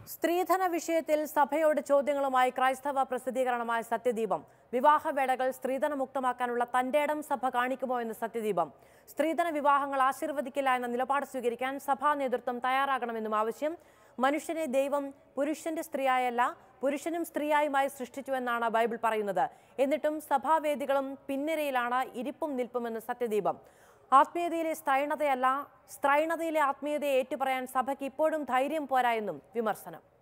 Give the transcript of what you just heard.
സ്ത്രീധന വിഷയത്തിൽ സഭയോട് ചോദ്യങ്ങളുമായി ക്രൈസ്തവ പ്രസിദ്ധീകരണമായ സത്യദീപം വിവാഹവേളകൾ സ്ത്രീധന മുക്തമാക്കാനുള്ള തന്റെ ഇടം സഭ കാണിക്കുമോ എന്ന് സത്യദീപം സ്ത്രീധന വിവാഹങ്ങൾ ആശീർവദിക്കില്ല എന്ന നിലപാട് സ്വീകരിക്കാൻ സഭാ നേതൃത്വം തയ്യാറാകണമെന്നും ആവശ്യം മനുഷ്യനെ ദൈവം പുരുഷന്റെ സ്ത്രീയായല്ല പുരുഷനും സ്ത്രീയായുമായി സൃഷ്ടിച്ചുവെന്നാണ് ബൈബിൾ പറയുന്നത് എന്നിട്ടും സഭാവേദികളും പിൻനിരയിലാണ് ഇരിപ്പും നിൽപ്പുമെന്ന് സത്യദീപം ആത്മീയതയിലെ സ്ത്രൈണതയല്ല സ്ത്രൈണതയിലെ ആത്മീയതയെ ഏറ്റുപറയാൻ സഭയ്ക്ക് ഇപ്പോഴും ധൈര്യം പോരാ എന്നും വിമർശനം